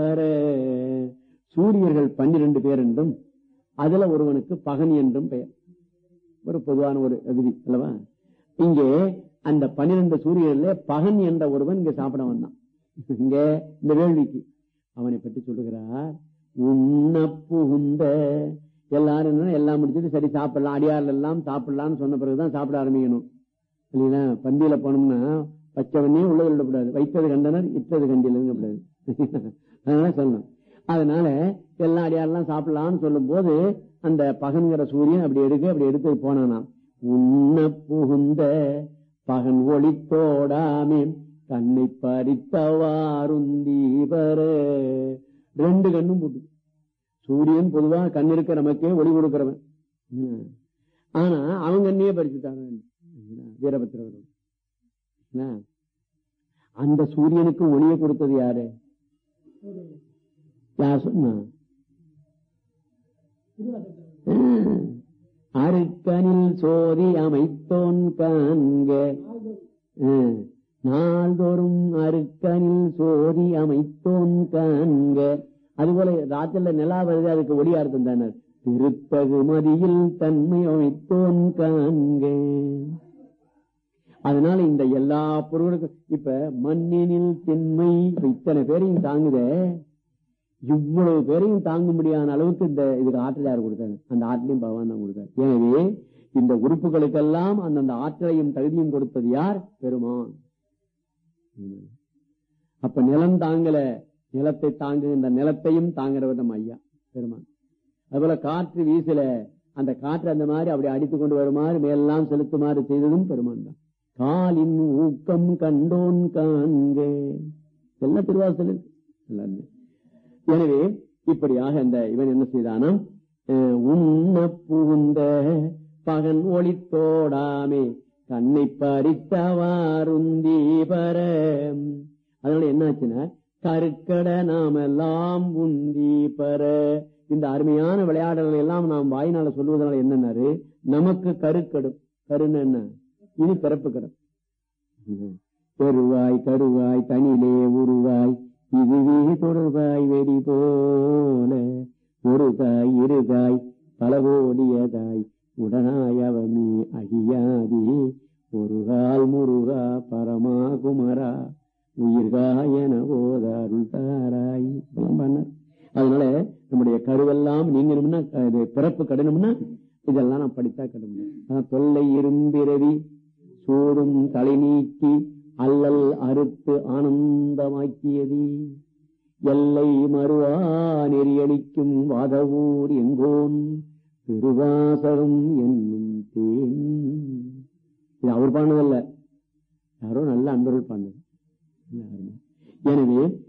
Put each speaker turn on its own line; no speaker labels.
சூரியர்கள் பன்னிரண்டு பேர் என்றும் அதுல ஒருவனுக்கு பகன் என்றும் பெயர் ஒரு பொதுவான ஒரு விதி அல்லவா இங்கே அந்த பன்னிரண்டு சூரியர்கள பகன் என்ற ஒருவன் இங்க சாப்பிட வந்தான் இங்க இந்த வேள்விக்கு அவனை பற்றி சொல்லுகிறார் உண்ண புகுந்த எல்லாரும் என்னன்னா எல்லாம் முடிச்சுட்டு சரி சாப்பிடலாம் அடியார்கள் எல்லாம் சாப்பிடலாம்னு சொன்ன பிறகுதான் சாப்பிட ஆரம்பிக்கணும் இல்லைங்களா பந்தியில போனோம்னா பச்சவனே உள்ள விடக்கூடாது வைத்தது கண்டனர் இட்டது கண்டிலங்க கூடாது அதனால சொல்லணும் அதனால எல்லா அடியாரெல்லாம் சாப்பிடலாம்னு சொல்லும் போது அந்த பகன்கிற சூரியன் அப்படி எடுக்க அப்படி எடுத்து போனானாம் உண்ண புகுந்த பகன் ஒளித்தோடாமே கண்ணை பறித்தவாருந்தீபர ரெண்டு கண்ணும் போட்டு சூரியன் பொதுவா கண் இருக்க நமக்கே ஒளி கொடுக்கிறவன் ம். ஆனா அவங்க கண்ணையே பறிச்சுட்டாங்க வீரபத்திரவர் அந்த சூரியனுக்கு ஒளியை கொடுத்தது யாரு யார் சொன்னா ம். அருக்கனில் சோதி அமைத்தோன் காண்க ம். நாள்தோறும் அருக்கனில் சோதி அமைத்தோன் காண்க அதுபோல ராத்திரில நிலா வருது அதுக்கு ஒளியார்த்தம் தானே திருத்தகு மதியில் தன்மை அமைத்தோன் காண்க அதனால இந்த எல்லா பொருளுக்கும் இப்ப மண்ணினில் திண்மை இத்தனை பேரையும் தாங்குதே இவ்வளவு பேரையும் தாங்க முடியாத அளவுக்கு இந்த இதுக்கு ஆற்றல் யார் கொடுத்தாங்க அந்த ஆற்றலையும் பகவான் தான் கொடுத்தார் எனவே இந்த உறுப்புகளுக்கெல்லாம் அந்தந்த ஆற்றலையும் தகுதியும் கொடுத்தது யார் பெருமான் ம். அப்ப நிலம் தாங்கல நிலத்தை தாங்குகின்ற நிலத்தையும் தாங்குறவர் நம்ம ஐயா பெருமான் அதுபோல காற்று வீசல அந்த காற்று அந்த மாதிரி அப்படி அடித்துக் கொண்டு வருமாறு மேலெல்லாம் செலுத்துமாறு செய்ததும் பெருமான் தான் காலின் ஊக்கம் கண்டோன் காண்க எல்லாம் திருவாசல் இருக்கு. எல்லாருமே எனவே இப்படியாக இந்த இவன் என்ன செய்தானாம் அஹ், உண்ண புகுந்த பகன் ஒளித்தோடாமே கண்ணை பறித்தவாருந்தி பர அதனால என்னாச்சுன்னா கருக்கட நாமெல்லாம் உந்தி பெற இந்த அருமையான விளையாடல்களை எல்லாம் நாம் வாயினால சொல்லுவதனால என்னன்னாரு நமக்கு கருக்கடும் கருன்னு என்ன இனி பிறப்பு கடும் பெருவாய் கருவாய் தனிலே உருவாய் இதுவே தொடர்பாய் வெடி போல ஒரு தாய் இரு தாய் பலவோடியதாய் உடனாய் அவமி அழியாதி ஒருகால் முருகா பரமா குமரா உயிர்காயன போதாருள் தாராய் இதெல்லாம் பண்ணார் அதனால நம்முடைய கருவெல்லாம் நீங்கணும்னா இது பிறப்பு கடணும்னா இதெல்லாம் நான் படித்தா கடும் தொல்லை இரும்பிரவி சூடும் தலை நீக்கி அல்லல் அறுத்து ஆனந்தமாக்கியது எல்லை மறுவா நெறியளிக்கும் வாதவூர் எங்கோன் திருவாசகம் என்னும் தேன் இது அவர் பாடுனதல்ல யாரோ நல்ல அன்பர்கள் பாடுனது எனவே